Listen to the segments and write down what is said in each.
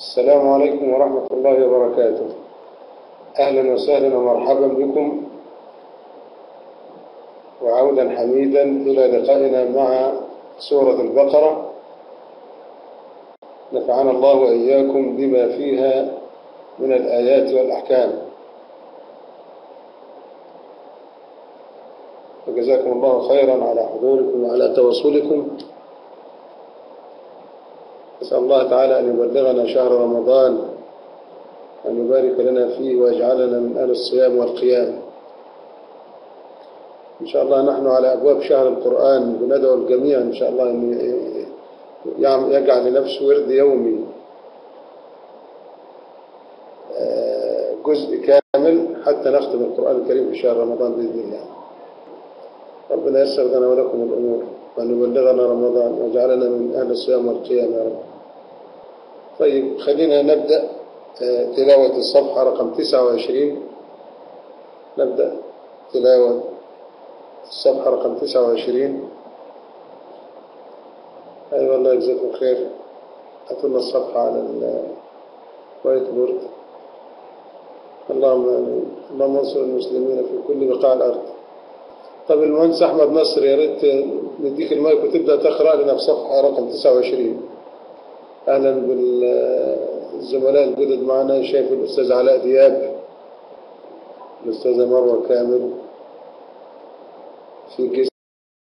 السلام عليكم ورحمة الله وبركاته أهلا وسهلا ومرحبا بكم وعودا حميدا إلى لقائنا مع سورة البقرة نفعنا الله وإياكم بما فيها من الآيات والأحكام وجزاكم الله خيرا على حضوركم وعلى تواصلكم نسأل الله تعالى أن يبلغنا شهر رمضان أن يبارك لنا فيه ويجعلنا من أهل الصيام والقيام إن شاء الله نحن على أبواب شهر القرآن بندعو الجميع إن شاء الله أن يجعل لنفسه ورد يومي جزء كامل حتى نختم القرآن الكريم في شهر رمضان بإذن الله ربنا يسر لنا ولكم الأمور وأن يبلغنا رمضان ويجعلنا من أهل الصيام والقيام يا رب طيب خلينا نبدأ تلاوة الصفحة رقم 29 نبدأ تلاوة الصفحة رقم 29 أي أيوة والله يجزاكم خير أتونا الصفحة على الوايت بورد اللهم اللهم انصر المسلمين في كل بقاع الأرض طب المهندس أحمد نصر يا ريت نديك المايك وتبدأ تقرأ لنا في صفحة رقم 29 أهلا بالزملاء الجدد معنا شايف الأستاذ علاء دياب الأستاذة مروة كامل في جيست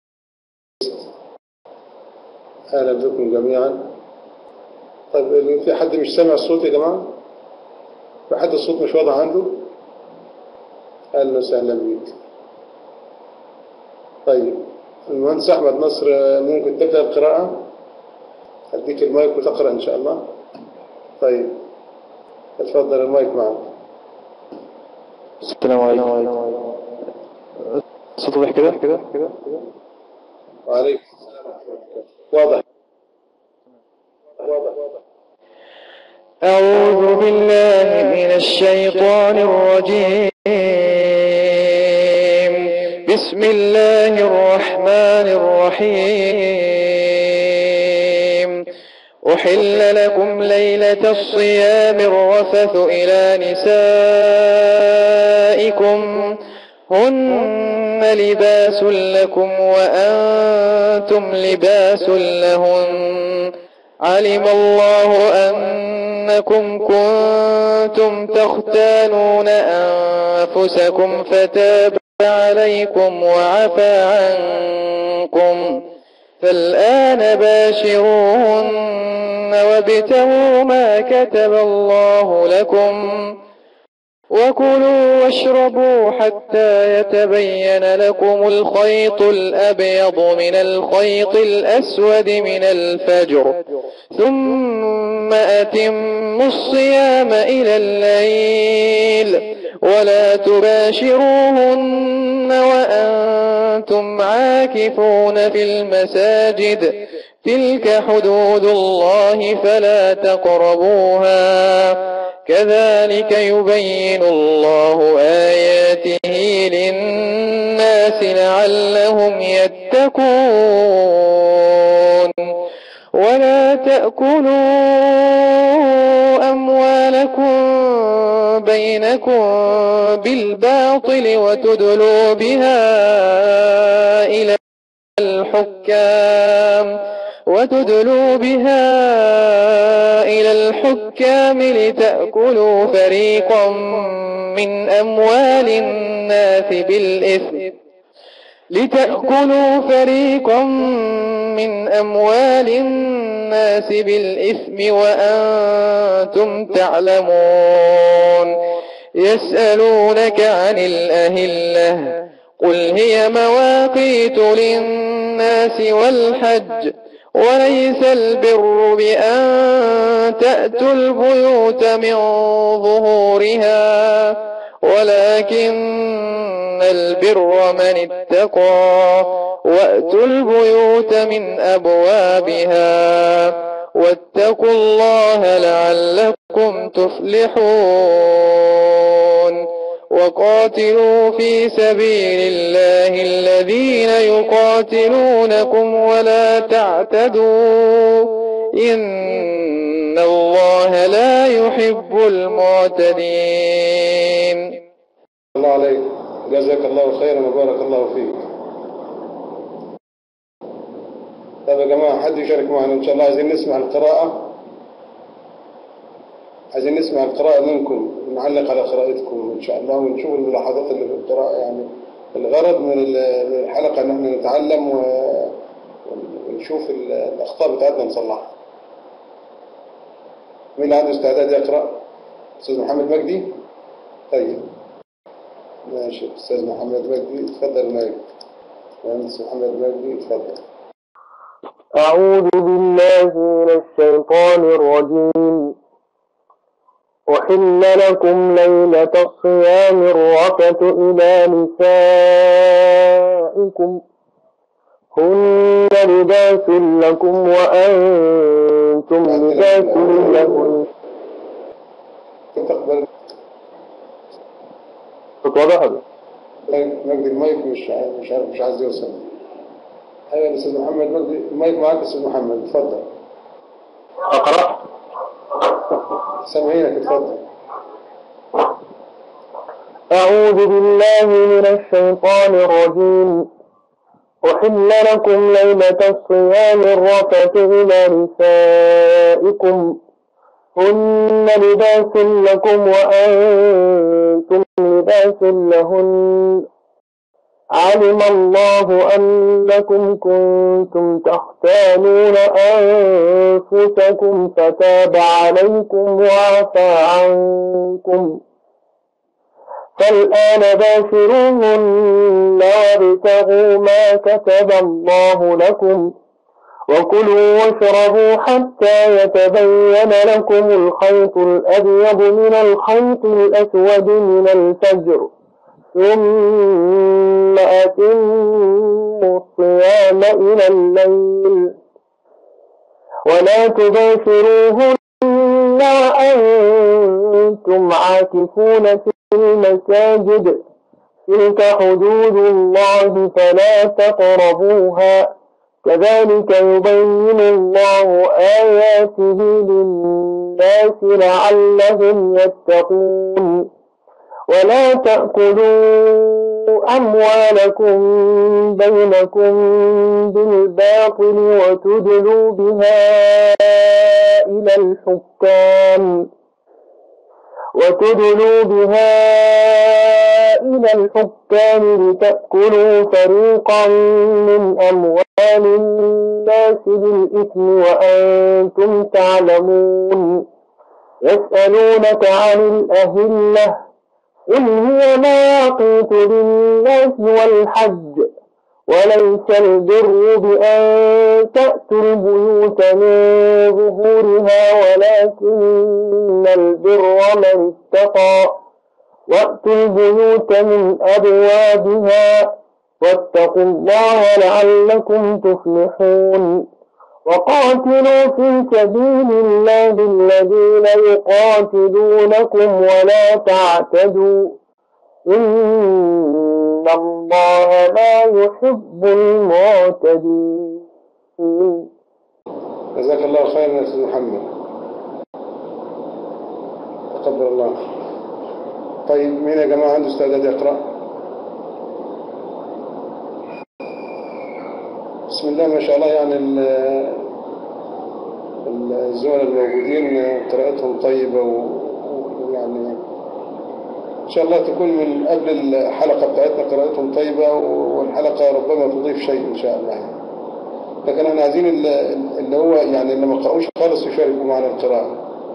أهلا بكم جميعا طيب في حد مش سامع الصوت يا جماعة في حد الصوت مش واضح عنده أهلا وسهلا بيك طيب المهندس أحمد نصر ممكن تبدأ القراءة أديك المايك وتقرأ إن شاء الله طيب اتفضل المايك معك السلام عليكم الصوت واضح كده كده كده وعليكم واضح واضح أعوذ بالله من الشيطان الرجيم بسم الله الرحمن الرحيم أحل لكم ليلة الصيام الرفث إلى نسائكم هن لباس لكم وأنتم لباس لهن علم الله أنكم كنتم تختانون أنفسكم فتاب عليكم وعفى عنكم فالآن باشروهن وابتغوا ما كتب الله لكم وكلوا واشربوا حتى يتبين لكم الخيط الأبيض من الخيط الأسود من الفجر ثم أتموا الصيام إلى الليل ولا تباشروهن وأنتم عاكفون في المساجد تلك حدود الله فلا تقربوها كذلك يبين الله آياته للناس لعلهم يتقون ولا تأكلوا أموالكم بينكم بالباطل وتدلوا بها إلى الحكام وتدلوا بها إلى الحكام لتأكلوا فريقا من أموال الناس بالإثم لتأكلوا فريقا من أموال الناس بالإثم وأنتم تعلمون يسألونك عن الأهلة قل هي مواقيت للناس والحج وليس البر بأن تأتوا البيوت من ظهورها ولكن البر من اتقى وأتوا البيوت من أبوابها واتقوا الله لعلكم تفلحون وقاتلوا في سبيل الله الذين يقاتلونكم ولا تعتدوا إن الله لا يحب المعتدين الله عليك جزاك الله خيرا وبارك الله فيك طيب يا جماعة حد يشارك معنا إن شاء الله عايزين نسمع القراءة عايزين نسمع القراءة منكم نعلق على قراءتكم إن شاء الله ونشوف الملاحظات اللي في القراءة يعني الغرض من ال- من الحلقة إن احنا نتعلم و- ونشوف ال- الأخطاء بتاعتنا نصلحها مين اللي عنده استعداد يقرأ؟ أستاذ محمد مجدي؟ طيب ماشي أستاذ محمد مجدي اتفضل مايك مهندس محمد مجدي اتفضل أعوذ بالله من الشيطان الرجيم أحل لكم ليلة الصيام الرفث إلى نسائكم هن لباس لكم وأنتم لباس لهن تقبل واضح هذا طيب مجدي المايك مش ع- مش عارف مش عايز يوصل ايوه يا استاذ محمد مجدي المايك معاك يا استاذ محمد اتفضل أقرأ سامعينك اتفضل أعوذ بالله من الشيطان الرجيم أحل لكم ليلة الصيام الرفث إلى نسائكم هن لباس لكم وأنتم لباس لهن علم الله أنكم كنتم تختانون أنفسكم فتاب عليكم وعفى عنكم فالآن باشروهن وابتغوا ما كتب الله لكم وكلوا واشربوا حتى يتبين لكم الخيط الأبيض من الخيط الأسود من الفجر ثم أتموا الصيام إلى الليل ولا تباشروهن وأنتم عاكفون في المساجد تلك حدود الله فلا تقربوها كذلك يبين الله آياته للناس لعلهم يتقون ولا تأكلوا أموالكم بينكم بالباطل وتدلوا بها إلى الحكام وتدلوا بها إلى الحكام لتأكلوا فريقا من أموال الناس بالإثم وأنتم تعلمون يسألونك عن الأهلة قل هي مواقيت للناس والحج وليس البر بأن تأتوا البيوت من ظهورها ولكن البر من اتقى وأتوا البيوت من أبوابها واتقوا الله لعلكم تفلحون وقاتلوا في سبيل الله الذين يقاتلونكم ولا تعتدوا إن الله لا يحب المعتدين جزاك الله خيرا يا استاذ محمد تقبل الله طيب مين يا جماعة عنده استعداد يقرأ بسم الله ما شاء الله يعني ال- ال- الزملاء الموجودين قراءتهم طيبة و- ويعني إن شاء الله تكون من قبل الحلقة بتاعتنا قراءتهم طيبة والحلقة ربما تضيف شيء إن شاء الله لكن احنا عايزين اللي اللي هو يعني اللي ما قرأوش خالص يشاركوا معنا القراءة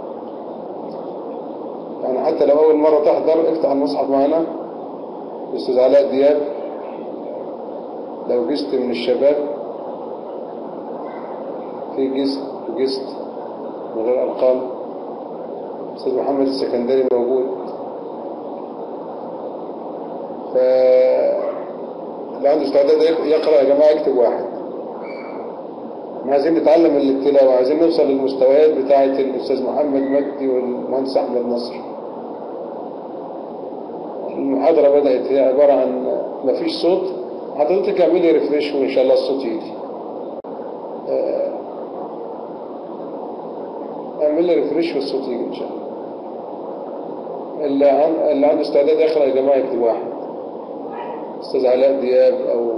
يعني حتى لو أول مرة تحضر افتح المصحف معنا أستاذ علاء دياب لو جست من الشباب في جست وجست من غير أرقام أستاذ محمد السكندري موجود ف اللي عنده استعداد يقرأ يا جماعة يكتب واحد احنا عايزين نتعلم التلاوة عايزين نوصل للمستويات بتاعة الأستاذ محمد مجدي والمهندس أحمد نصر المحاضرة بدأت هي عبارة عن مفيش صوت حضرتك اعملي ريفريش وإن شاء الله الصوت يجي آه، اعمل لي ريفريش في الصوت يجي ان شاء الله اللي, عن... اللي عنده استعداد يقرا يا جماعه يكتب واحد استاذ علاء دياب او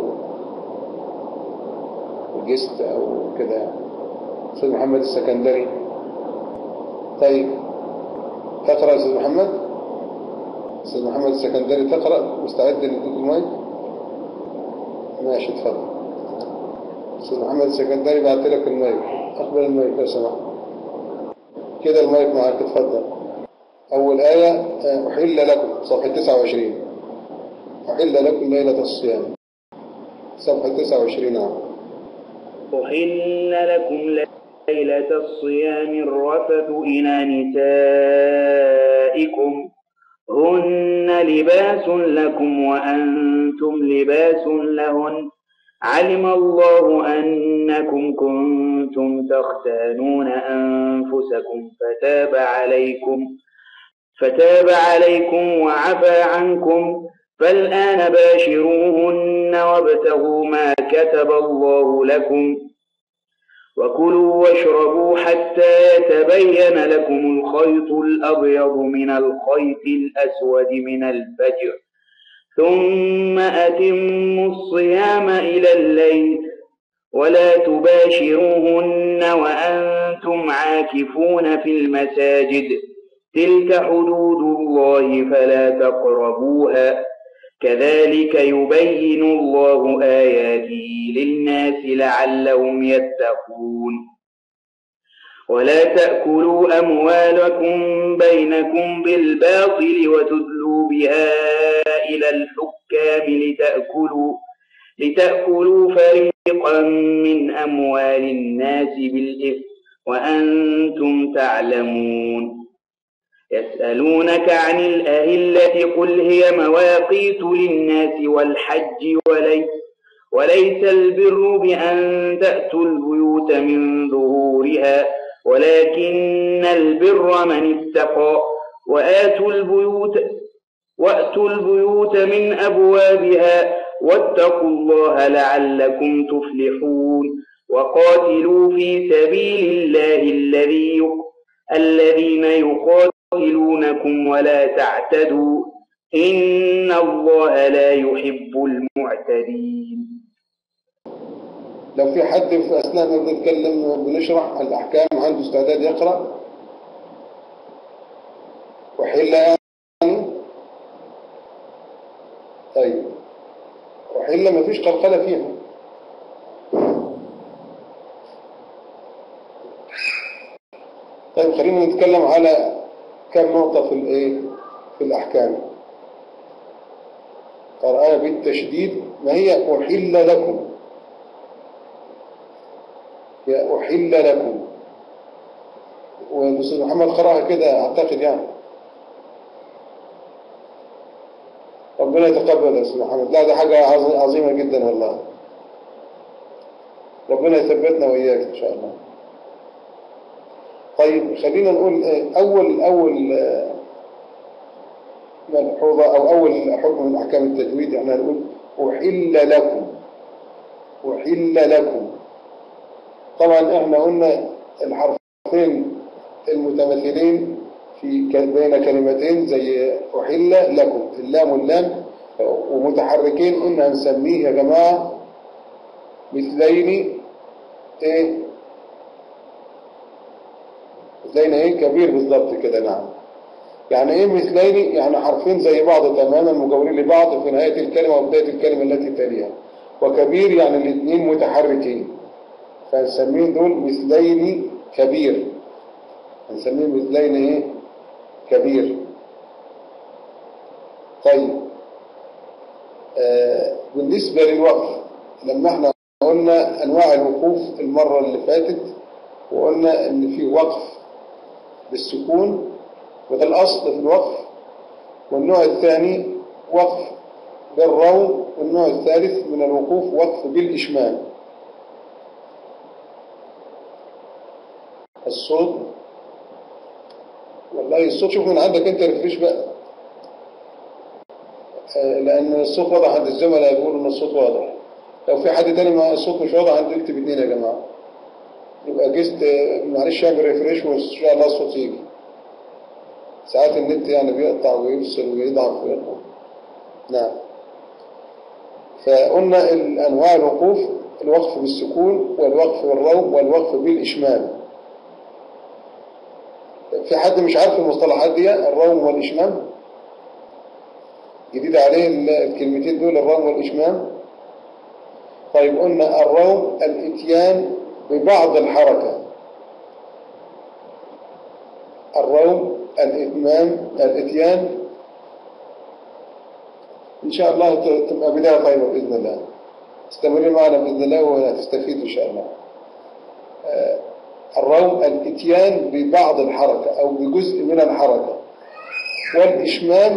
جست او كده يعني استاذ محمد السكندري طيب تقرا يا استاذ محمد استاذ محمد السكندري تقرا مستعد نديك المايك ماشي اتفضل استاذ محمد السكندري بعت لك المايك اقبل المايك لو سمحت كده المايك معاك اتفضل اول آية آه، أحل لكم صفحة 29 أحل لكم ليلة الصيام صفحة 29 نعم أحل لكم ليلة الصيام الرفث إلى نسائكم هن لباس لكم وأنتم لباس لهن علم الله أنكم كنتم تختانون أنفسكم فتاب عليكم فتاب عليكم وعفى عنكم فالآن باشروهن وابتغوا ما كتب الله لكم وكلوا واشربوا حتى يتبين لكم الخيط الأبيض من الخيط الأسود من الفجر ثم أتموا الصيام إلى الليل ولا تباشروهن وأنتم عاكفون في المساجد تلك حدود الله فلا تقربوها كذلك يبين الله آياته للناس لعلهم يتقون ولا تأكلوا أموالكم بينكم بالباطل وتدلوا بها إلى الحكام لتأكلوا لتأكلوا فريقا من أموال الناس بالإثم وأنتم تعلمون يسألونك عن الأهلة قل هي مواقيت للناس والحج وليس وليس البر بأن تأتوا البيوت من ظهورها ولكن البر من اتقى وآتوا البيوت وأتوا البيوت من أبوابها واتقوا الله لعلكم تفلحون وقاتلوا في سبيل الله الذي الذين يقاتلونكم ولا تعتدوا إن الله لا يحب المعتدين لو في حد في أثناء ما بنتكلم وبنشرح الأحكام عنده استعداد يقرأ وحل يعني طيب وحل ما فيش قلقلة فيها طيب خلينا نتكلم على كم نقطة في الايه في الأحكام قرأنا بالتشديد ما هي أحل لكم يا أحل لكم والأستاذ محمد قرأها كده أعتقد يعني ربنا يتقبل يا أستاذ محمد لا ده حاجة عظ- عظيمة جدا والله ربنا يثبتنا وإياك إن شاء الله طيب خلينا نقول آه، أول أول آه، ملحوظة أو أول حكم من أحكام التجويد احنا هنقول أحل لكم أحل لكم طبعا احنا قلنا الحرفين المتمثلين في ك- بين كلمتين زي أحل لكم اللام واللام ومتحركين قلنا هنسميه يا جماعة مثلين ايه مثلين ايه كبير بالضبط كده نعم يعني ايه مثلين يعني حرفين زي بعض تماما مجاورين لبعض في نهاية الكلمة وبداية الكلمة التي تليها وكبير يعني الاثنين متحركين فنسميه دول مثلين كبير هنسميه مثلين ايه كبير طيب آه بالنسبة للوقف لما احنا قلنا انواع الوقوف المرة اللي فاتت وقلنا ان في وقف بالسكون وده الاصل في الوقف والنوع الثاني وقف بالروم والنوع الثالث من الوقوف وقف بالإشمام الصوت والله الصوت شوف من عندك انت ريفريش بقى آه، لان الصوت واضح عند الزملاء يقولوا ان الصوت واضح لو في حد تاني مع الصوت مش واضح عنده يكتب اتنين يا جماعه يبقى جست معلش اعمل ريفريش وان شاء الله الصوت يجي ساعات النت يعني بيقطع ويفصل ويضعف ويقطع نعم فقلنا الأنواع الوقوف الوقف بالسكون والوقف بالروم والوقف بالإشمام في حد مش عارف المصطلحات دي الروم والإشمام جديد عليه الكلمتين دول الروم والإشمام طيب قلنا الروم الاتيان ببعض الحركة الروم الإتمام الإتيان إن شاء الله تبقى بداية طيبة بإذن الله استمروا معنا بإذن الله وهتستفيد إن شاء الله آه، الروم الإتيان ببعض الحركة أو بجزء من الحركة والإشمام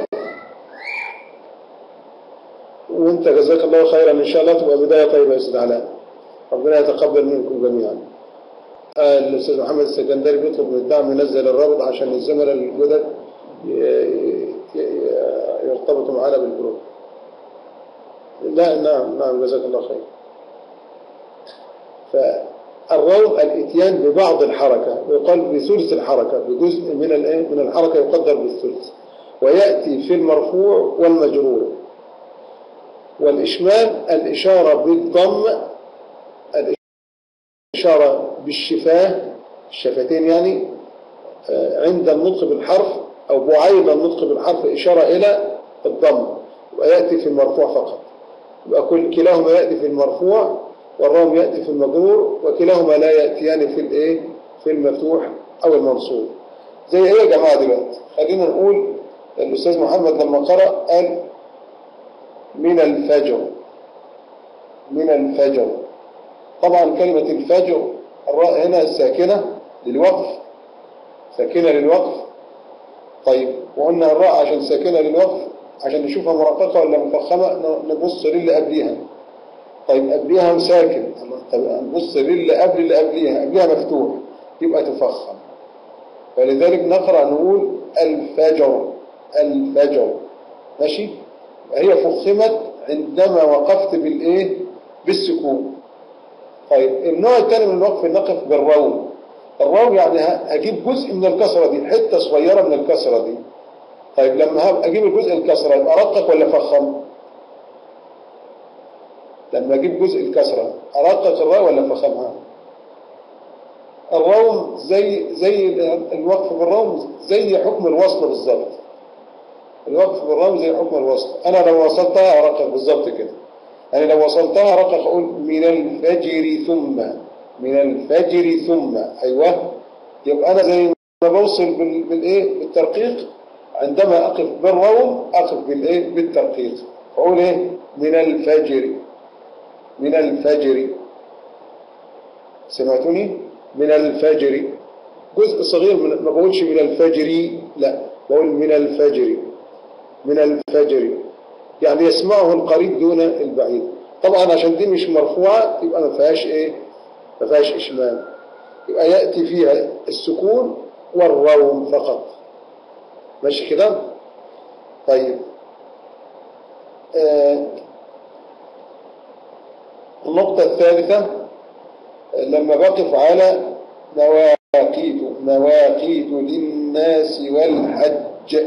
وانت جزاك الله خيرا ان شاء الله تبقى بدايه طيبه يا استاذ علاء ربنا يتقبل منكم جميعا آه، الاستاذ محمد السكندري بيطلب من الدعم ينزل الرابط عشان الزملاء الجدد ي- ي- ي- يرتبطوا معنا بالجروب لا نعم نعم جزاك الله خير فالروم الاتيان ببعض الحركة يقال بثلث الحركة بجزء من الايه من الحركة يقدر بالثلث ويأتي في المرفوع والمجرور والإشمام الإشارة بالضم الإشارة بالشفاه الشفتين يعني آه، عند النطق بالحرف أو بعيد النطق بالحرف إشارة إلى الضم ويأتي في المرفوع فقط يبقى كل كلاهما يأتي في المرفوع والروم يأتي في المجرور وكلاهما لا يأتيان في الإيه في المفتوح أو المنصوب زي إيه يا جماعة دلوقتي خلينا نقول الأستاذ محمد لما قرأ قال من الفجر من الفجر طبعا كلمة الفجر الراء هنا الساكنة للوقف ساكنة للوقف طيب وقلنا الراء عشان ساكنة للوقف عشان نشوفها مرققة ولا مفخمة ن- نبص للي قبليها طيب قبليها ساكن طب نبص للي قبل اللي قبليها قبليها مفتوح يبقى تفخم فلذلك نقرأ نقول الفجر الفجر ماشي هي فخمت عندما وقفت بالايه بالسكون طيب النوع الثاني من الوقف نقف بالروم الروم يعني ه- هجيب جزء من الكسرة دي حتة صغيرة من الكسرة دي طيب لما هب- اجيب الجزء الكسرة يبقى ارقق ولا فخم لما اجيب جزء الكسرة ارقق الراء ولا فخمها الروم زي زي ال- الوقف بالروم زي حكم الوصل بالظبط الوقف بالروم زي حكم الوصل انا لو وصلتها ارقق بالظبط كده يعني لو وصلتها ارقق اقول من الفجر ثم من الفجر ثم ايوه يبقى انا زي ما بوصل بال- بالايه بالترقيق عندما اقف بالروم اقف بالايه بالترقيق اقول ايه من الفجر من الفجر سمعتوني من الفجر جزء صغير من ما بقولش من الفجر لا بقول من الفجر من الفجر يعني يسمعه القريب دون البعيد طبعا عشان دي مش مرفوعة يبقى ما فيهاش ايه ما فيهاش اشمام يبقى يأتي فيها السكون والروم فقط ماشي كده طيب آه النقطة الثالثة لما بقف على مواقيت مواقيت للناس والحج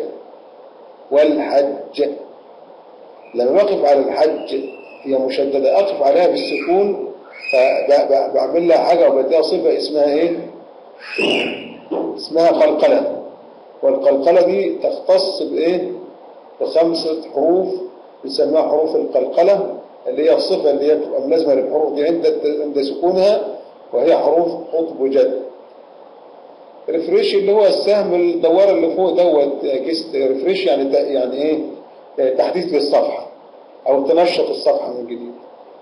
والحج لما بقف على الحج هي مشددة أقف عليها بالسكون فبعمل لها حاجة وبديها صفة اسمها إيه؟ اسمها قلقلة والقلقلة دي تختص بإيه؟ بخمسة حروف بنسميها حروف القلقلة اللي هي الصفة اللي هي بتبقى ملازمة للحروف دي عند عند سكونها وهي حروف قطب جد ريفريش اللي هو السهم الدوار اللي فوق دوت كيست ريفريش يعني يعني ايه تحديث للصفحة او تنشط الصفحة من جديد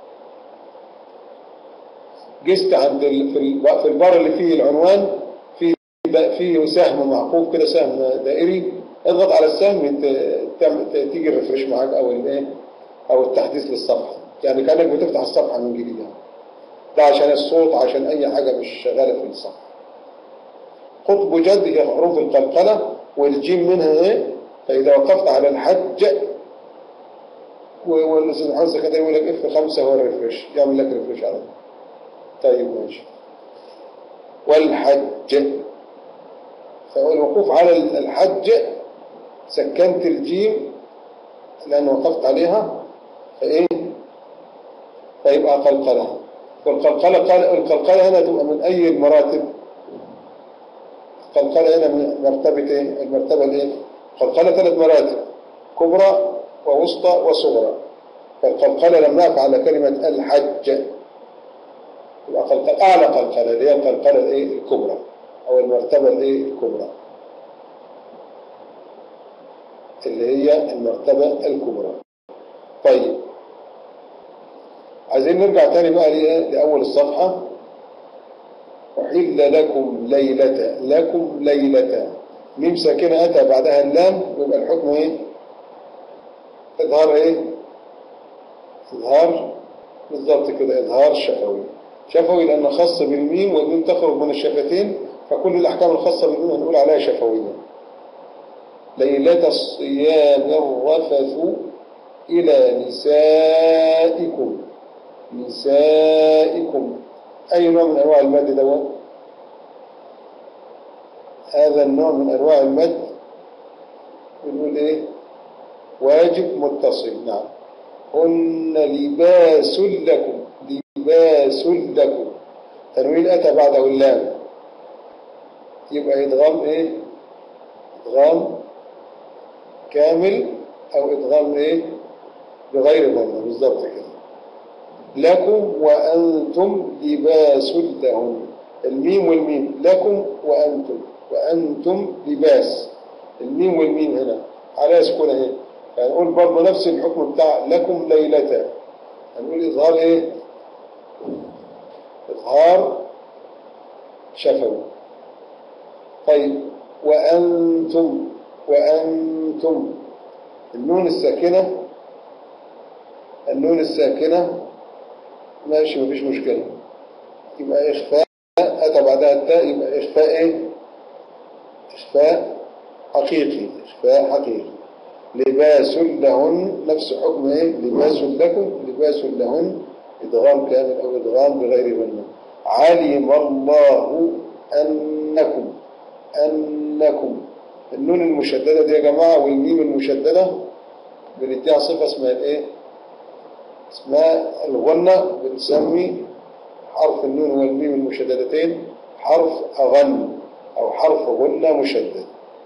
جست عند ال- في ال- في البار اللي فيه العنوان فيه فيه سهم معقوف كده سهم دائري اضغط على السهم ت- تعمل- ت- تيجي الريفريش معاك او الايه او التحديث للصفحة يعني كأنك بتفتح الصفحة من جديد يعني ده عشان الصوت عشان اي حاجة مش شغالة في الصفحة قطب جد هي حروف القلقلة والجيم منها ايه فإذا وقفت على الحج و- والأستاذ محمد زكريا يقول لك اف خمسة هو الريفريش يعمل لك ريفريش على طول طيب ماشي والحج فالوقوف على الحج سكنت الجيم لأن وقفت عليها فإيه فيبقى قلقلة والقلقلة قال القلقلة هنا تبقى من أي المراتب القلقلة هنا من مرتبة إيه المرتبة الإيه القلقلة ثلاث مراتب كبرى ووسطى وصغرى فالقلقلة لما نقف على كلمة الحج يبقى قلقلة أعلى قلقلة اللي هي القلقلة الإيه الكبرى أو المرتبة الإيه الكبرى اللي هي المرتبة الكبرى طيب عايزين نرجع تاني بقى لإيه؟ لأول الصفحة أحل لكم ليلة لكم ليلة ميم ساكنة أتى بعدها اللام يبقى الحكم إيه؟ إظهار إيه؟ إظهار بالضبط كده إظهار شفوي شفوي لأنه خاص بالميم والميم تخرج من الشفتين فكل الأحكام الخاصة بالميم هنقول عليها شفوية ليلة الصيام الرفث إلى نسائكم نسائكم أي نوع من أنواع المد دوت هذا النوع من أنواع المد بنقول إيه واجب متصل نعم هن لباس لكم لباس لكم تنوين أتى بعده اللام يبقى إدغام إيه إدغام كامل أو إدغام إيه بغير ضمة بالضبط كده لكم وأنتم لباس لهم الميم والميم لكم وأنتم وأنتم لباس الميم والميم هنا على سكون اهي هنقول برضه نفس الحكم بتاع لكم ليلة هنقول إظهار إيه إظهار شفوي طيب وأنتم وأنتم النون الساكنة النون الساكنة ماشي مفيش مشكلة يبقى إخفاء أتى بعدها التاء يبقى إخفاء إيه إخفاء حقيقي إخفاء حقيقي لباس لهن نفس حكم إيه لباس لكم لباس لهن إدغام كامل أو إدغام بغير منه علم الله أنكم أنكم النون المشددة دي يا جماعة والميم المشددة بنديها صفة اسمها الايه اسمها الغنة بنسمي حرف النون والميم المشددتين حرف أغن أو حرف غنة مشدد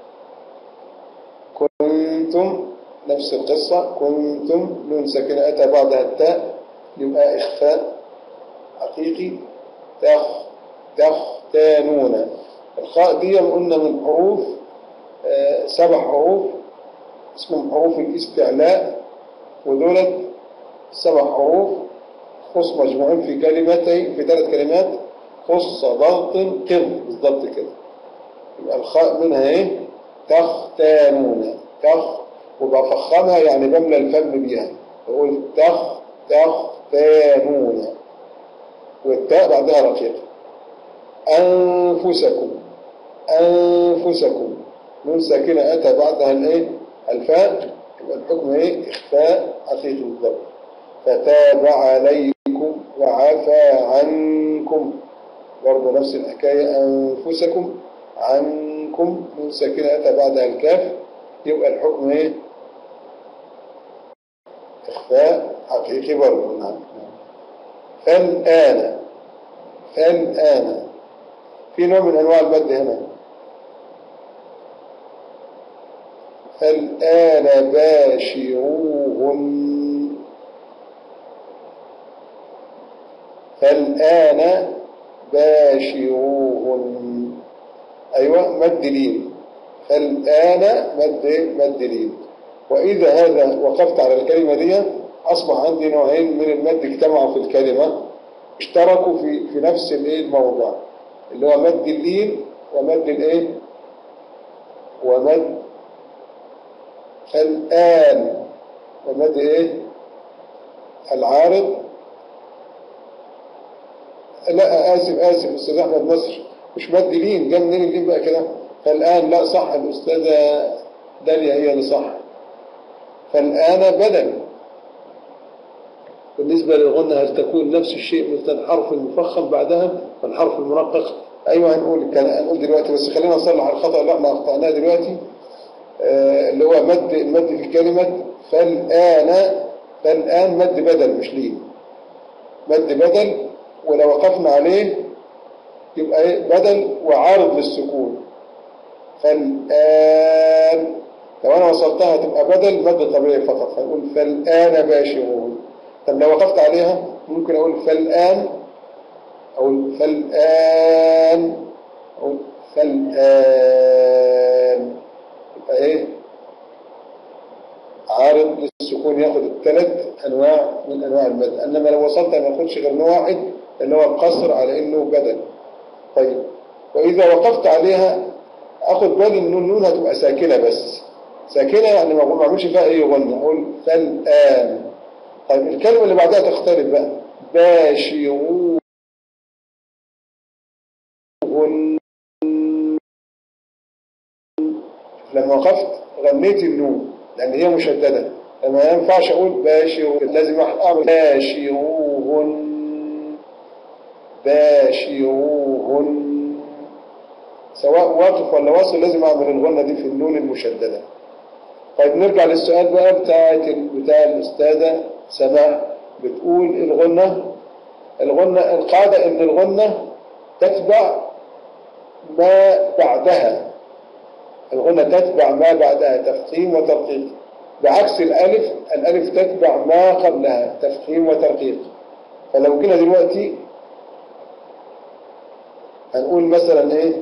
كنتم نفس القصة كنتم نون ساكنة أتى بعدها التاء يبقى إخفاء حقيقي تخ تختانون الخاء دي قلنا من حروف آه سبع حروف اسمهم حروف الاستعلاء ودولت سبع حروف خص مجموعين في كلمتين في ثلاث كلمات خص ضغط قم بالضبط كده يبقى الخاء منها ايه تختانون تخ وبفخمها يعني بملى الفم بيها بقول تخ تختانون والتاء بعدها رقيقه أنفسكم أنفسكم نون ساكنة أتى بعدها الإيه الفاء يبقى الحكم إيه إخفاء حقيقي بالضبط فتاب عليكم وعفى عنكم برضه نفس الحكاية أنفسكم عنكم نون ساكنة أتى بعدها الكاف يبقى الحكم إيه إخفاء حقيقي برضه نعم فالآن فالآن في نوع من أنواع المد هنا فالآن باشروهن فالآن باشروهن أيوة مد لين فالآن مد مد لين وإذا هذا وقفت على الكلمة دي أصبح عندي نوعين من المد اجتمعوا في الكلمة اشتركوا في في نفس الايه الموضع اللي هو مد اللين ومد الايه ومد الآن ومد ايه العارض لا آسف آسف أستاذ أحمد مصر مش مد لين جاب منين اللين بقى كده فالآن لا صح الأستاذة داليا هي اللي صح فالآن بدل بالنسبة للغنة هل تكون نفس الشيء مثل الحرف المفخم بعدها فالحرف المرقق ايوه هنقول كان هنقول دلوقتي بس خلينا نصلح الخطأ اللي احنا اخطأناه دلوقتي آه، اللي هو مد المد في كلمة فالآن فالآن مد بدل مش ليه مد بدل ولو وقفنا عليه يبقى ايه بدل وعارض للسكون فالآن لو انا وصلتها تبقى بدل مد طبيعي فقط فنقول فالآن باشرون طب لو وقفت عليها ممكن اقول فالآن او فالآن او فالآن يبقى ايه عارض للسكون ياخد الثلاث انواع من انواع المد انما لو وصلت ما ياخدش غير نوع واحد اللي هو القصر على انه بدل طيب واذا وقفت عليها اخد بالي ان النون هتبقى ساكنه بس ساكنه يعني ما ما اعملش فيها اي غنه اقول فالان طيب الكلمه اللي بعدها تختلف بقى باشرون لما وقفت غنيت النون لان هي مشدده لما ينفعش اقول باشر لازم اعمل باشروهن باشروهن سواء واقف ولا واصل لازم اعمل الغنه دي في النون المشدده طيب نرجع للسؤال بقى بتاع بتاع الاستاذه سماء بتقول الغنه الغنه القاعده ان الغنه تتبع ما بعدها الغنة تتبع ما بعدها تفخيم وترقيق بعكس الألف الألف تتبع ما قبلها تفخيم وترقيق فلو جينا دلوقتي هنقول مثلا ايه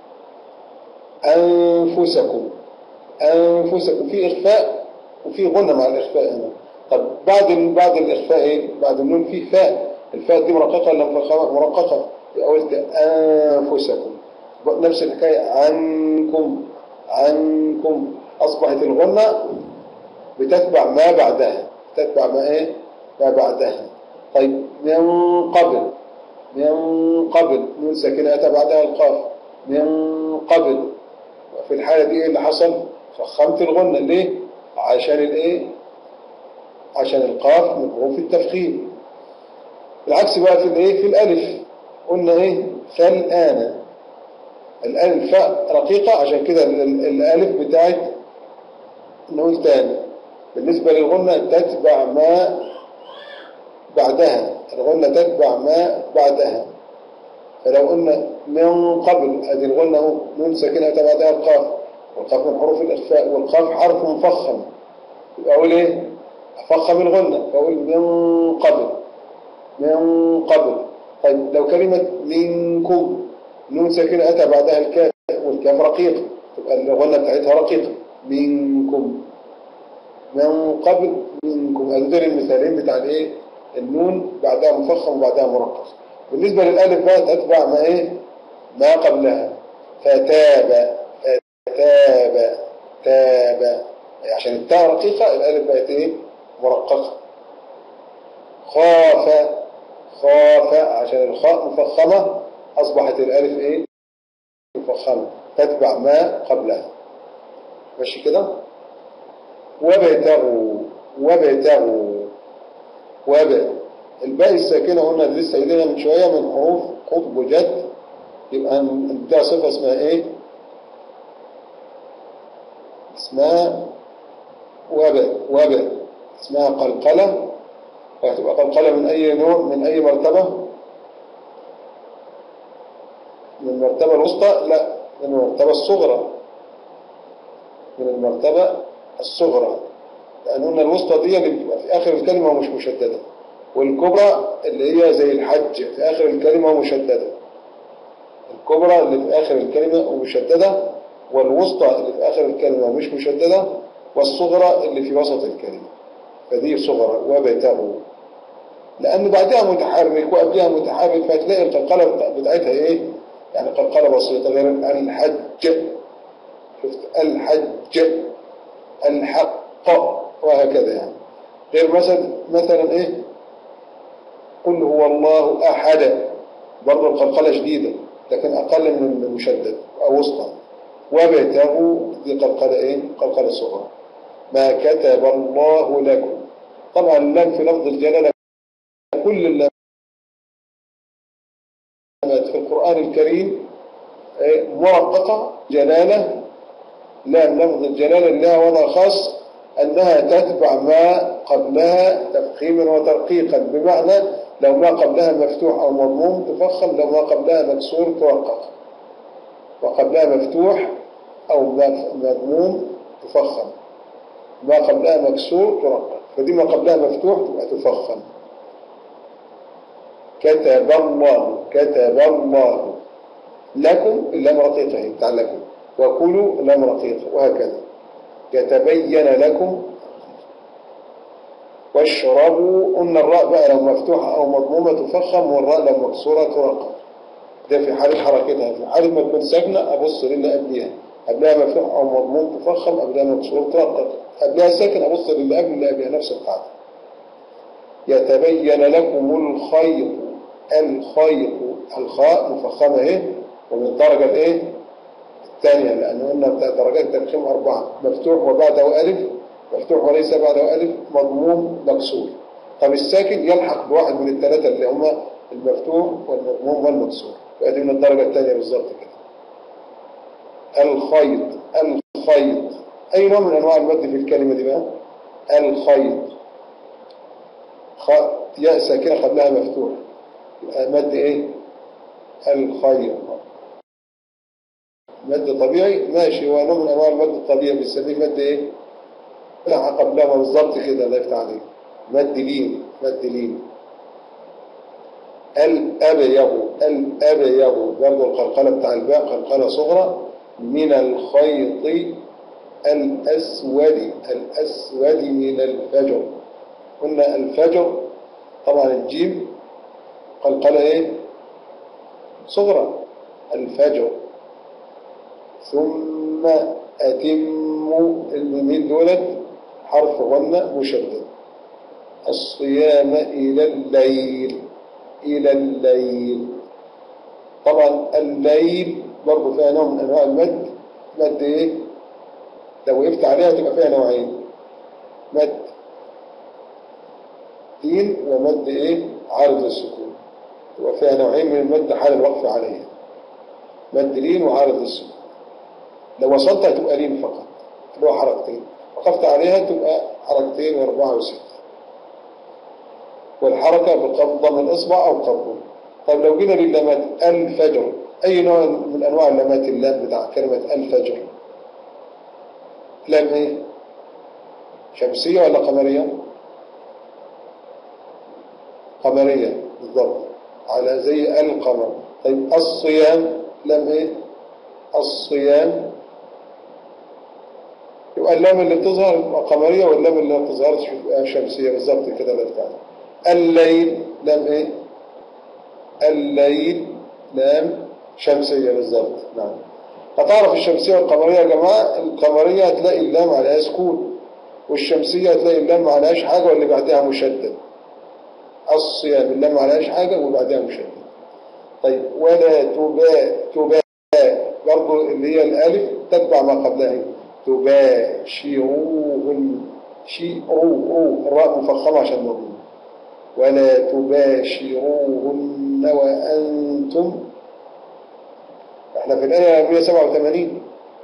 أنفسكم أنفسكم في إخفاء وفي غنة مع الإخفاء هنا طب بعد بعد الإخفاء ايه بعد النون في فاء الفاء دي مرققة ولا مرققة قلت أنفسكم نفس الحكاية عنكم عنكم أصبحت الغنة بتتبع ما بعدها تتبع ما إيه ما بعدها طيب من قبل من قبل نون ساكنة أتى بعدها القاف من قبل في الحالة دي إيه اللي حصل فخمت الغنة ليه عشان الإيه عشان القاف من حروف التفخيم العكس بقى في الإيه في الألف قلنا إيه فالآن الآن الفاء رقيقة عشان كده الألف بتاعت نقول تاني بالنسبة للغنة تتبع ما بعدها الغنة تتبع ما بعدها فلو قلنا من قبل هذه الغنة اهو نون ساكنة بعدها القاف والقاف من حروف الإخفاء والقاف حرف مفخم يبقى أقول إيه؟ أفخم الغنة فأقول من قبل من قبل طيب لو كلمة منكم نون ساكنة أتى بعدها الكاف والكاف رقيق تبقى الغنة بتاعتها رقيقة منكم من قبل منكم هذول المثالين بتاع الايه النون بعدها مفخم وبعدها مرقق بالنسبة للألف بقى تتبع ما ايه ما قبلها فتاب فتاب تاب عشان التاء رقيقة الألف بقت ايه مرققة خاف خاف عشان الخاء مفخمة أصبحت الألف إيه مفخمة تتبع ما قبلها ماشي كده وابتغوا وابتغوا وب الباء الساكنة قلنا لسه قايلينها من شوية من حروف قطب وجد يبقى نديها صفة اسمها ايه اسمها وب وب اسمها قلقلة وهتبقى قلقلة من أي نوع من أي مرتبة من المرتبة الوسطى لا من المرتبة الصغرى من المرتبة الصغرى لأن الوسطى دي اللي بتبقى في آخر الكلمة ومش مشددة والكبرى اللي هي زي الحج في آخر الكلمة ومشددة الكبرى اللي في آخر الكلمة ومشددة والوسطى اللي في آخر الكلمة ومش مشددة والصغرى اللي في وسط الكلمة فدي صغرى وبتغوا لأن بعدها متحرك وقبلها متحرك فهتلاقي القلقلة بتاعتها إيه يعني قلقلة بسيطة غير الحج شفت الحج الحق وهكذا يعني غير مثلا مثلا ايه قل هو الله احد برضه القلقله شديده لكن اقل من المشدد او وسطى وابتغوا دي قلقله ايه قلقله صغرى ما كتب الله لكم طبعا اللام في لفظ الجلاله كل اللامات في القران الكريم إيه؟ مؤقتة جلالة لا لفظ الجلالة لها وضع خاص أنها تتبع ما قبلها تفخيما وترقيقا بمعنى لو ما قبلها مفتوح أو مضموم تفخم لو ما قبلها مكسور ترقق وقبلها مفتوح أو مضموم تفخم ما قبلها مكسور ترقق فدي ما قبلها مفتوح تبقى تفخم كتب الله كتب الله لكم اللام رقيقة هي بتاع لكم وكلوا لام رقيقة وهكذا يتبين لكم واشربوا قلنا الراء بقى لو مفتوحة أو مضمومة تفخم والراء لو مكسورة ترقق ده في حالة حركتها في حالة ما تكون ساكنة أبص للي قبلها قبلها مفتوح أو مضموم تفخم قبلها مكسور ترقق قبلها ساكن أبص للي قبل اللي قبلها نفس القاعدة يتبين لكم الخيط الخيط الخاء مفخمة اهي ومن الدرجة الايه الثانية لأن قلنا درجات ترخيم أربعة مفتوح وبعده ألف مفتوح وليس بعده ألف مضموم مكسور طب الساكن يلحق بواحد من الثلاثة اللي هما المفتوح والمضموم والمكسور فهذه من الدرجة الثانية بالظبط كده الخيط الخيط أي نوع من أنواع المد في الكلمة دي بقى الخيط خ... ياء ساكنة قبلها مفتوح مد ايه الخيط مد طبيعي ماشي هو نوع من انواع المد الطبيعي بنسميه مد ايه لا قبلها بالظبط كده الله يفتح عليك مد لين مد لين الابيض الابيض برضه القلقله بتاع الباء قلقله صغرى من الخيط الاسود الاسود من الفجر قلنا الفجر طبعا الجيم قلقله ايه صغرى الفجر ثم أتموا الميمين دولت حرف غنة مشدد الصيام إلى الليل إلى الليل طبعا الليل برضه فيها نوع من أنواع المد مد إيه؟ لو وقفت عليها تبقى فيها نوعين مد دين ومد إيه؟ عارض السكون تبقى فيها نوعين من المد حال الوقف عليها مد لين وعارض السكون لو وصلت هتبقى لين فقط اللي هو حركتين وقفت عليها تبقى حركتين واربعة وستة والحركة بقبضة من الإصبع أو قبضة طيب لو جينا لللامات الفجر أي نوع من أنواع اللامات اللام بتاع كلمة الفجر لام إيه شمسية ولا قمرية قمرية بالضبط على زي القمر طيب الصيام لام إيه الصيام يبقى اللام اللي بتظهر قمرية واللام اللي ما بتظهرش شمسية بالظبط كده اللي بتاعنا الليل لام ايه الليل لام شمسية بالظبط نعم هتعرف الشمسية والقمرية يا جماعة القمرية هتلاقي اللام عليها سكون والشمسية هتلاقي اللام ما عليهاش حاجة واللي بعدها مشدد الصيام اللام ما عليهاش حاجة واللي بعدها مشدد طيب ولا تباء تباء برضو اللي هي الألف تتبع ما قبلها تباشروهن شي أو أو الراء مفخمة عشان مضمون ولا تباشروهن وأنتم احنا في الآية 187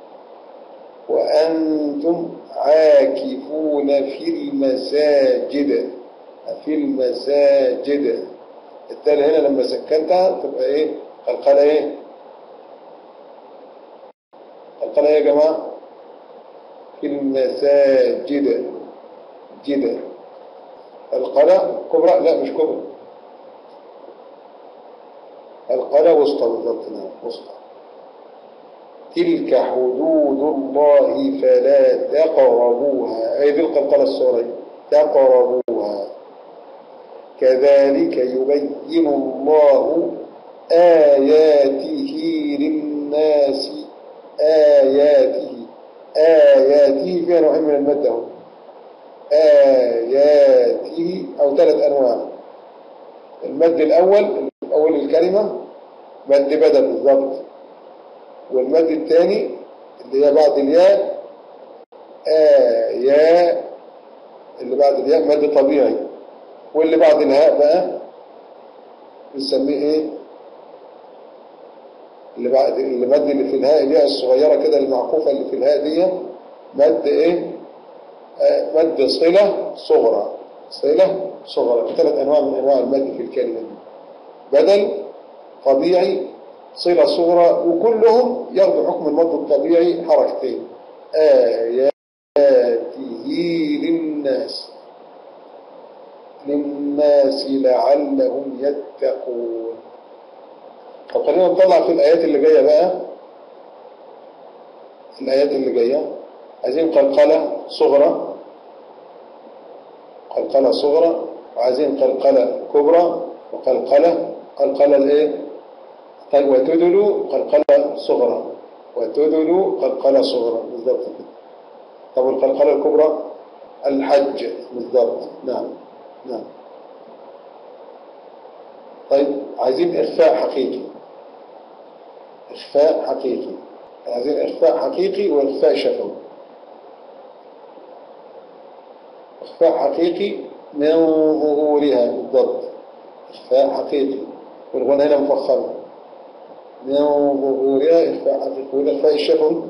وأنتم عاكفون في المساجد في المساجد التالي هنا لما سكنتها تبقى ايه قلقلة ايه قلقلة ايه يا جماعة في المساجد جدا القلة كبرى لا مش كبرى القلة وسطى بالضبط نعم وسطى تلك حدود الله فلا تقربوها هي دي القلقلة الصغرى تقربوها كذلك يبين الله آياته للناس آياته آياته فيها نوعين من المادة هو آياته أو ثلاث أنواع المد الأول أول الكلمة مد بدل بالضبط والمد الثاني اللي هي بعد الياء آياء اللي بعد الياء مد طبيعي واللي بعد الهاء بقى بنسميه ايه اللي بعد المد اللي في الهاء الياء الصغيرة كده المعقوفة اللي في الهاء دي مد ايه آه مد صلة صغرى صلة صغرى ثلاث انواع من انواع المد في الكلمة دي بدل طبيعي صلة صغرى وكلهم ياخدوا حكم المد الطبيعي حركتين آياته للناس للناس لعلهم يتقون طب خلينا نطلع في الآيات اللي جاية بقى الآيات اللي جاية عايزين قلقلة صغرى قلقلة صغرى وعايزين قلقلة كبرى وقلقلة قلقلة الايه طيب وتدلوا قلقلة صغرى وتدلوا قلقلة صغرى بالضبط كده طب القلقلة الكبرى الحج بالضبط نعم نعم طيب عايزين إخفاء حقيقي إخفاء حقيقي عايزين إخفاء حقيقي وإخفاء شفوي إخفاء حقيقي من ظهورها بالضبط إخفاء حقيقي والغنى هنا مفخمة من ظهورها إخفاء حقيقي والإخفاء الشفوي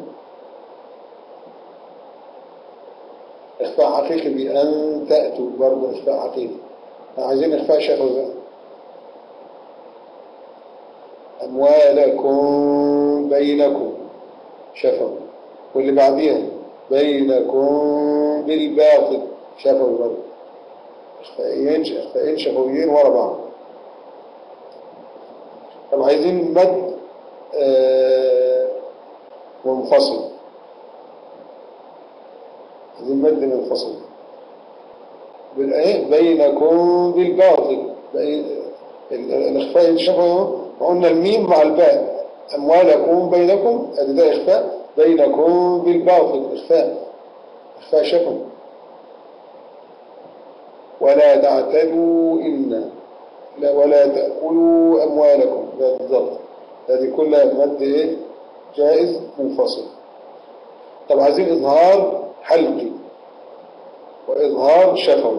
إخفاء حقيقي بأن تأتوا برضه إخفاء حقيقي عايزين إخفاء شفوي بقى أموالكم بينكم شفوي واللي بعديها بينكم بالباطل شفوي برضه إخفائيين إخفائيين شفويين ورا بعض طب عايزين مد آه منفصل عايزين مد منفصل بالإيه بينكم بالباطل الإخفاء الشفوي وقلنا الميم مع الباء أموالكم بينكم ادي ده إخفاء بينكم بالباطل إخفاء إخفاء شفوي ولا تعتدوا إن لا ولا تأكلوا أموالكم ده بالضبط هذه كلها مد إيه جائز منفصل طب عايزين إظهار حلقي وإظهار شفوي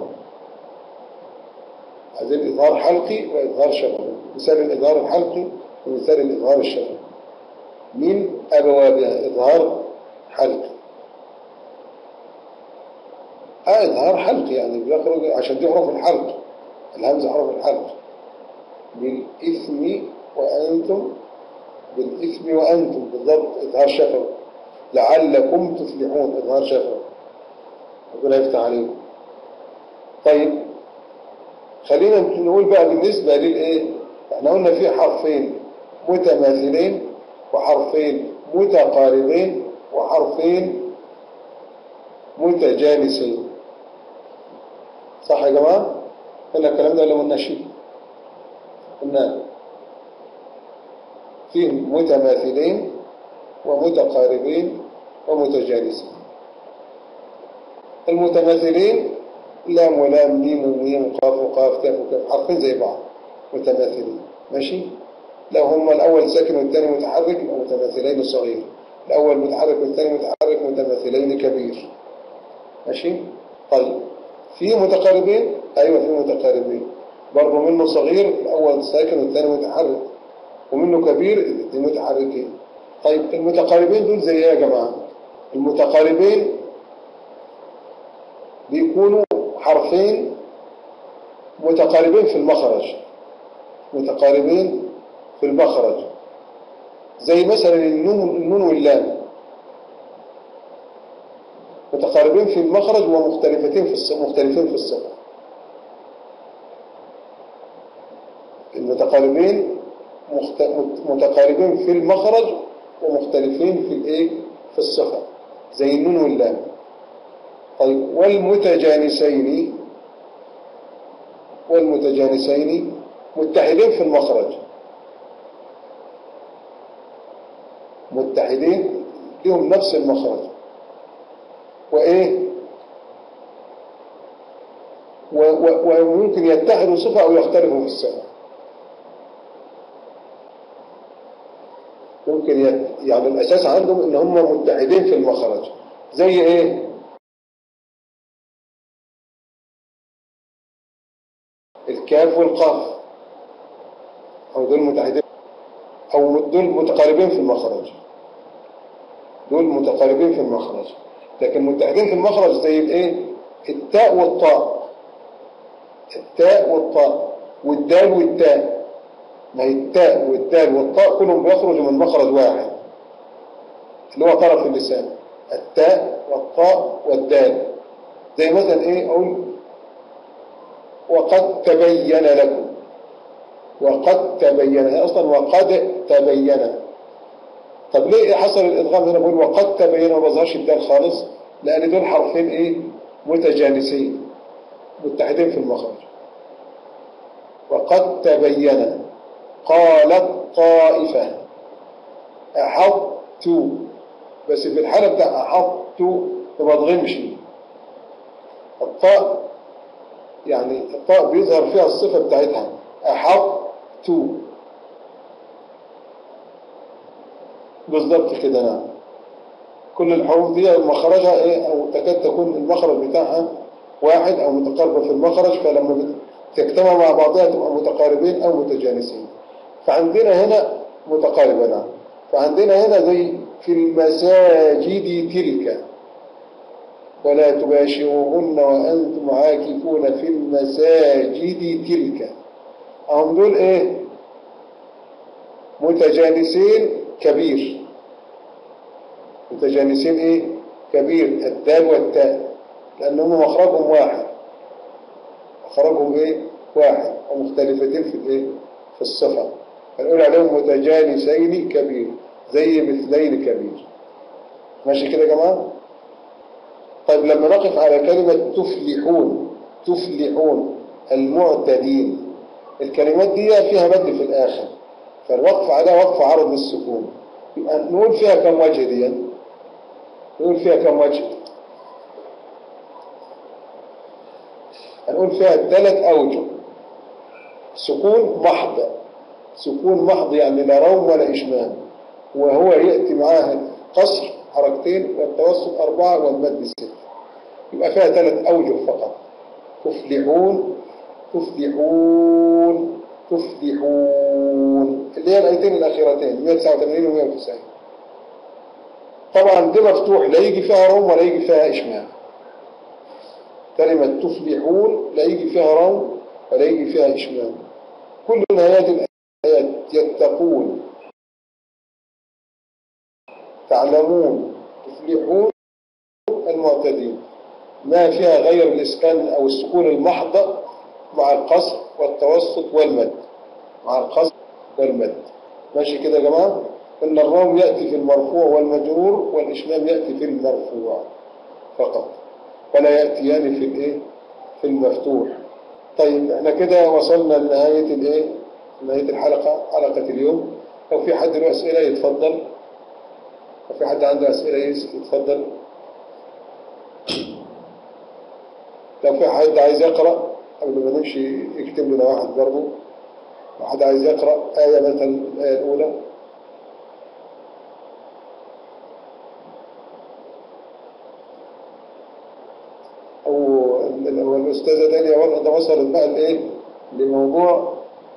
عايزين إظهار حلقي وإظهار شفوي مثال الإظهار الحلقي ومثال الإظهار الشفوي من أبوابها إظهار حلقي آه إظهار حلقي يعني بيخرج عشان دي حروف الحلق الهمزة حرف الحلق بالإثم وأنتم بالإثم وأنتم بالضبط إظهار شفوي لعلكم تفلحون إظهار شفوي ربنا يفتح عليكم طيب خلينا نقول بقى بالنسبة للإيه احنا قلنا في حرفين متماثلين وحرفين متقاربين وحرفين متجانسين صح يا جماعة قلنا الكلام ده ولا قلنا شيء قلنا فيه متماثلين ومتقاربين ومتجانسين المتماثلين لام ولام ميم وميم قاف وقاف كاف وكاف حرفين زي بعض متماثلين ماشي لو هما الأول ساكن والثاني متحرك يبقى متماثلين صغير الأول متحرك والثاني متحرك متماثلين كبير ماشي طيب في متقاربين أيوة في متقاربين برضه منه صغير الأول ساكن والثاني متحرك ومنه كبير الاثنين متحركين طيب المتقاربين دول زي ايه يا جماعة المتقاربين بيكونوا حرفين متقاربين في المخرج متقاربين في المخرج زي مثلا النون, النون واللام متقاربين في المخرج ومختلفتين في الصفة مختلفين في الصفة المتقاربين مخت... متقاربين في المخرج ومختلفين في الايه في الصفة زي النون واللام طيب والمتجانسين والمتجانسين متحدين في المخرج متحدين لهم نفس المخرج وإيه و و وممكن يتحدوا صفة أو يختلفوا في الصفة ممكن يت... يعني الأساس عندهم إن هم متحدين في المخرج زي إيه الكاف والقاف أو دول متحدين أو دول متقاربين في المخرج دول متقاربين في المخرج لكن متحدين في المخرج زي الايه التاء والطاء التاء والطاء والدال والتاء ما هي التاء والدال والطاء كلهم بيخرجوا من مخرج واحد اللي هو طرف اللسان التاء والطاء والدال زي مثلا ايه اقول وقد تبين لكم وقد تبين هي اصلا وقد تبين طب ليه حصل الادغام هنا بقول وقد تبين ما بظهرش الدال خالص لان دول حرفين ايه متجانسين متحدين في المخرج وقد تبين قالت طائفة أحطت بس في الحالة بتاع أحطت ما بضغمش الطاء يعني الطاء بيظهر فيها الصفة بتاعتها أحطت بالضبط كده نعم كل الحروف دي مخرجها ايه او تكاد تكون المخرج بتاعها واحد او متقاربة في المخرج فلما تجتمع مع بعضها تبقى متقاربين او متجانسين فعندنا هنا متقاربة نعم فعندنا هنا زي في المساجد تلك ولا تباشروهن وأنتم عاكفون في المساجد تلك هم دول ايه متجانسين كبير متجانسين ايه كبير الدال والتاء لأنهم مخرجهم واحد مخرجهم ايه واحد ومختلفتين في الايه في الصفة فنقول عليهم متجانسين كبير زي مثلين كبير ماشي كده يا جماعة طيب لما نقف على كلمة تفلحون تفلحون المعتدين الكلمات دي فيها مد في الآخر فالوقف عليها وقف عرض للسكون يبقى نقول فيها كم وجه دي نقول فيها كم وجه هنقول فيها ثلاث أوجه سكون محض سكون محض يعني لا روم ولا إشمام وهو يأتي معاه قصر حركتين والتوسط أربعة والمد ستة يبقى فيها ثلاث أوجه فقط تفلحون تفلحون تفلحون اللي هي الآيتين الأخيرتين 189 و 190 طبعا دي مفتوح لا يجي فيها روم ولا يجي فيها إشمام كلمة تفلحون لا يجي فيها روم ولا يجي فيها إشمام كل نهايات الآيات يتقون تعلمون تفلحون المعتدين ما فيها غير الإسكان أو السكون المحض مع القصر والتوسط والمد مع القصر والمد ماشي كده يا جماعة إن الروم يأتي في المرفوع والمجرور والإشمام يأتي في المرفوع فقط ولا يأتيان في الإيه في المفتوح طيب احنا كده وصلنا لنهاية الإيه نهاية الحلقة حلقة اليوم لو في حد له أسئلة يتفضل لو في حد عنده أسئلة يتفضل لو في حد عايز يقرأ قبل ما نمشي يكتب لنا واحد برضه لو حد عايز يقرأ آية مثلا الآية الأولى أو الأستاذة داليا ورد وصلت بقى لإيه لموضوع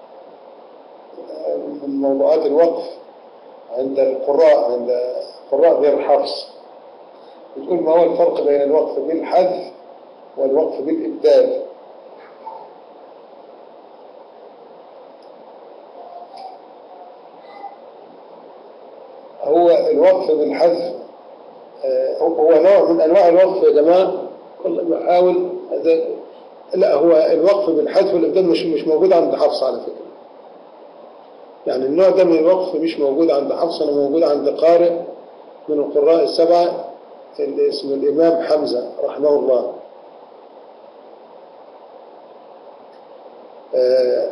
من موضوعات الوقف عند القراء عند قراء غير الحفص بتقول ما هو الفرق بين الوقف بالحذف والوقف بالإبدال هو الوقف بالحذف هو نوع من أنواع الوقف يا جماعة والله بحاول لا هو الوقف بالحذف والإبدال مش مش موجود عند حفص على فكرة يعني النوع ده من الوقف مش موجود عند حفص أنا موجود عند قارئ من القراء السبعة اللي اسمه الإمام حمزة رحمه الله آآ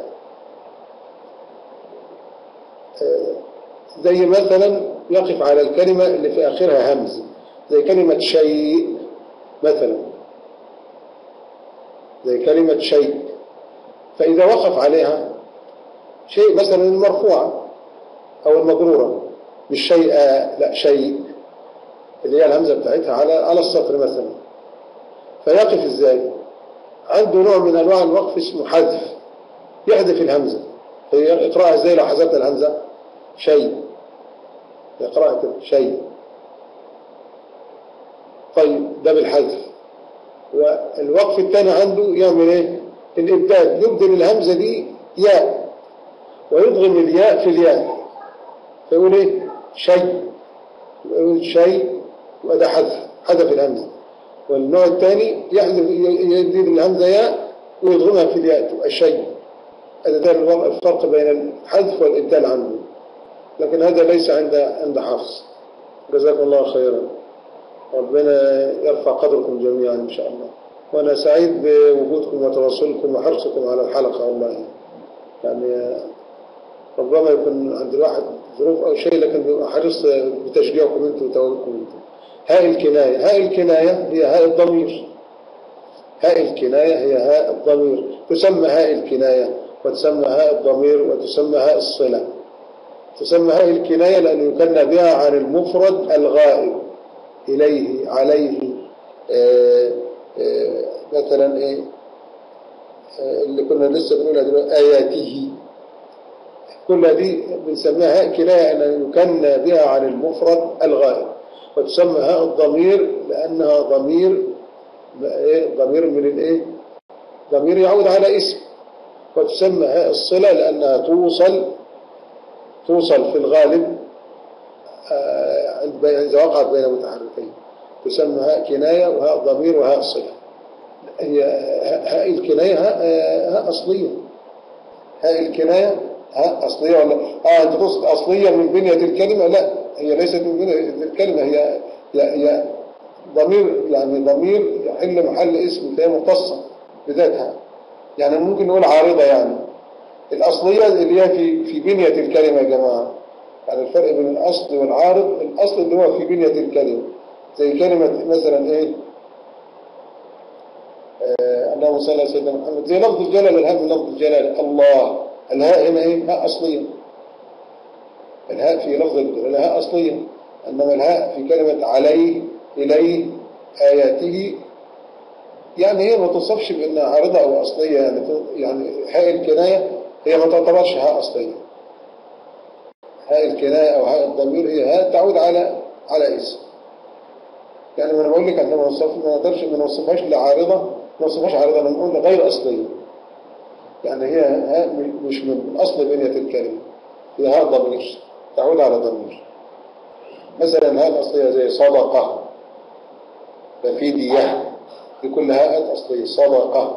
آآ زي مثلا يقف على الكلمة اللي في آخرها همز زي كلمة شيء مثلا زي كلمة شيء فإذا وقف عليها شيء مثلا المرفوعة أو المجرورة مش شيء لا شيء اللي هي الهمزة بتاعتها على على السطر مثلا فيقف ازاي عنده نوع من أنواع الوقف اسمه حذف يحذف الهمزة اقرأها ازاي لو حذفت الهمزة شيء يقرأها كده شيء طيب ده بالحذف والوقف الثاني عنده يعمل ايه الابدال يبدل الهمزه دي ياء ويضغم الياء في الياء فيقول ايه شيء يقول شيء وده حذف حذف الهمزه والنوع الثاني يحذف يزيد الهمزه ياء ويضغمها في الياء تبقى شيء هذا ده الفرق بين الحذف والابدال عنده لكن هذا ليس عند عند حفص جزاكم الله خيرا ربنا يرفع قدركم جميعا إن شاء الله وأنا سعيد بوجودكم وتواصلكم وحرصكم على الحلقة والله يعني ربما يكون عند الواحد ظروف أو شيء لكن بيبقى حريص بتشجيعكم أنتم وتواجدكم أنتم هاء الكناية هاء الكناية هي هاء الضمير هاء الكناية هي هاء الضمير تسمى هاء الكناية وتسمى هاء الضمير وتسمى هاء الصلة تسمى هاء الكناية لأنه يكنى بها عن المفرد الغائب إليه عليه آآ آآ مثلا إيه اللي كنا لسه بنقولها دلوقتي آياته كل دي بنسميها هاء كناية أن يكنى بها عن المفرد الغائب وتسمى هاء الضمير لأنها ضمير ضمير من الإيه ضمير يعود على اسم وتسمى هاء الصلة لأنها توصل توصل في الغالب إذا وقعت بين متحركين تسمى هاء كناية وهاء ضمير وهاء صلة هي هاء الكناية هاء, هاء أصلية هاء الكناية هاء أصلية ولا آه أنت تقصد أصلية من بنية الكلمة لا هي ليست من بنية الكلمة هي هي ضمير يعني ضمير يحل محل اسم فهي مختصة بذاتها يعني ممكن نقول عارضة يعني الأصلية اللي هي في في بنية الكلمة يا جماعة يعني الفرق بين الأصل والعارض الأصل اللي هو في بنية الكلمة زي كلمة مثلا إيه آه اللهم صل على سيدنا محمد زي لفظ الجلال الهاء من لفظ الجلال الله الهاء هنا إيه هاء أصلية الهاء في لفظ الهاء أصلية إنما الهاء في كلمة عليه إليه آياته يعني هي ما توصفش بأنها عارضة أو أصلية يعني يعني هاء الكناية هي ما تعتبرش هاء أصلية هاء الكناية أو هاء الضمير هي هاء تعود على على اسم يعني ما انا بقول لك احنا ما نوصف ما نقدرش ما نوصفهاش لعارضة ما نوصفهاش عارضة بنقول غير أصلية يعني هي هاء مش من أصل بنية الكلمة هي هاء ضمير تعود على ضمير مثلا هاء الأصلية زي صدقة ففدية دي كل هاء أصلية صدقة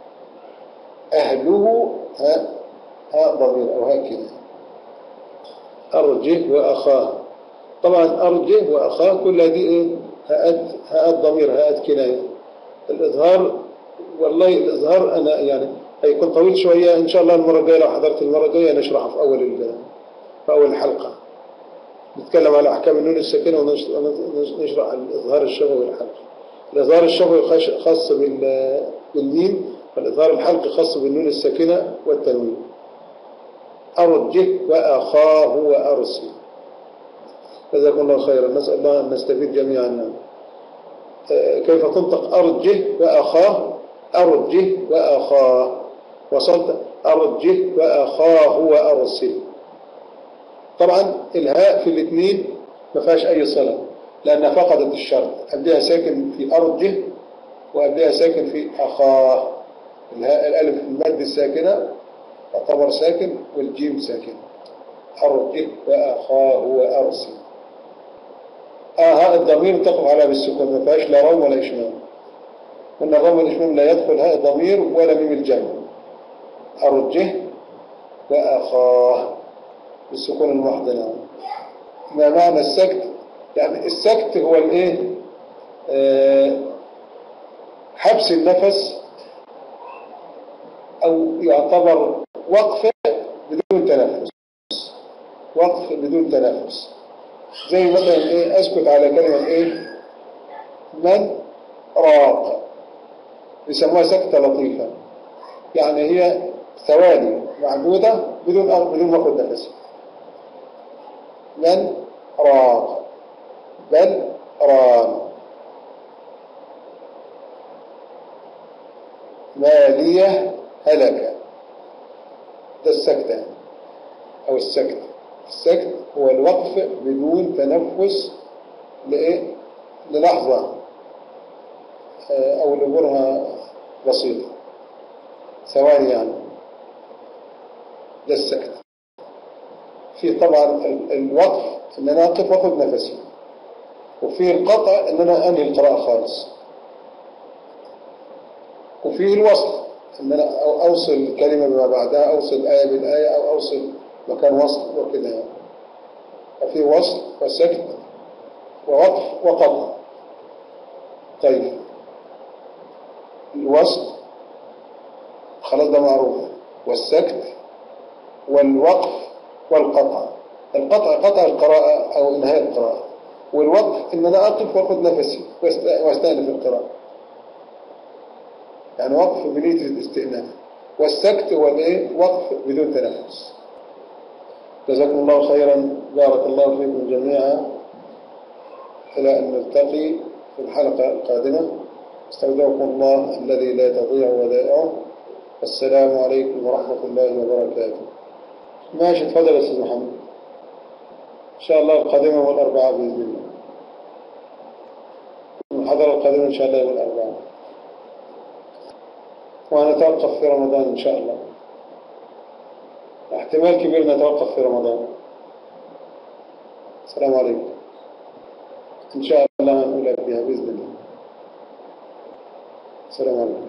أهله هاء هاء ضمير أو هاء كده أرجه وأخاه طبعا أرجه وأخاه كل هذه إيه هاءات هاءات ضمير هاءات كناية الإظهار والله الإظهار أنا يعني هيكون طويل شوية إن شاء الله المرة الجاية لو حضرت المرة الجاية نشرحه في أول في أول الحلقة نتكلم على أحكام النون الساكنة ونشرح الإظهار الشفوي والحلقي الإظهار الشفوي خاص بالميم والإظهار الحلقي خاص بالنون الساكنة والتنوين أرجه وأخاه وأرسل جزاكم الله خيرا نسأل الله أن نستفيد جميعا كيف تنطق أرجه وأخاه أرجه وأخاه وصلت أرجه وأخاه وأرسل طبعا الهاء في الاثنين ما فيهاش أي صلة لأنها فقدت الشرط أبديها ساكن في أرجه وأبديها ساكن في أخاه الهاء الألف المد الساكنة تعتبر ساكن والجيم ساكن أرجه وأخاه وأرسل آه هاء الضمير تقف على بالسكون ما فيهاش لا روم ولا إشمام وإن الروم والإشمام لا يدخل هاء الضمير ولا ميم الجمع أرجه وأخاه بالسكون المحضنة ما معنى السكت يعني السكت هو الايه آه حبس النفس او يعتبر وقف بدون تنفس وقف بدون تنفس زي مثلا ايه اسكت على كلمة ايه من راق يسموها سكتة لطيفة يعني هي ثواني معدودة بدون بدون ما اخد نفسي من راق بل ران مالية هلك ده السكتة أو السكت السكت هو الوقف بدون تنفس لإيه؟ للحظة آه، أو لبرهة بسيطة ثواني يعني ده السكت في طبعا ال- الوقف ان انا اقف واخد نفسي وفي القطع ان انا انهي القراءة خالص وفي الوصل ان انا أو- اوصل كلمة بما بعدها اوصل آية بالآية او اوصل مكان وصل وكده يعني ففي وصل وسكت ووقف وقطع طيب الوصل خلاص ده معروف والسكت والوقف والقطع القطع قطع القراءة أو إنهاء القراءة والوقف إن أنا أقف وأخذ نفسي واست- وأستأنف القراءة يعني وقف بنية الاستئناف والسكت هو الإيه وقف بدون تنفس جزاكم الله خيرا بارك الله فيكم جميعا إلى أن نلتقي في الحلقة القادمة استودعكم الله الذي لا تضيع ودائعه السلام عليكم ورحمة الله وبركاته ماشي تفضل يا أستاذ محمد إن شاء الله القادمة هو الأربعاء بإذن الله المحاضرة القادمة إن شاء الله يوم الأربعاء ونتوقف في رمضان إن شاء الله احتمال كبير نتوقف في رمضان السلام عليكم إن شاء الله نقول فيها بإذن الله السلام عليكم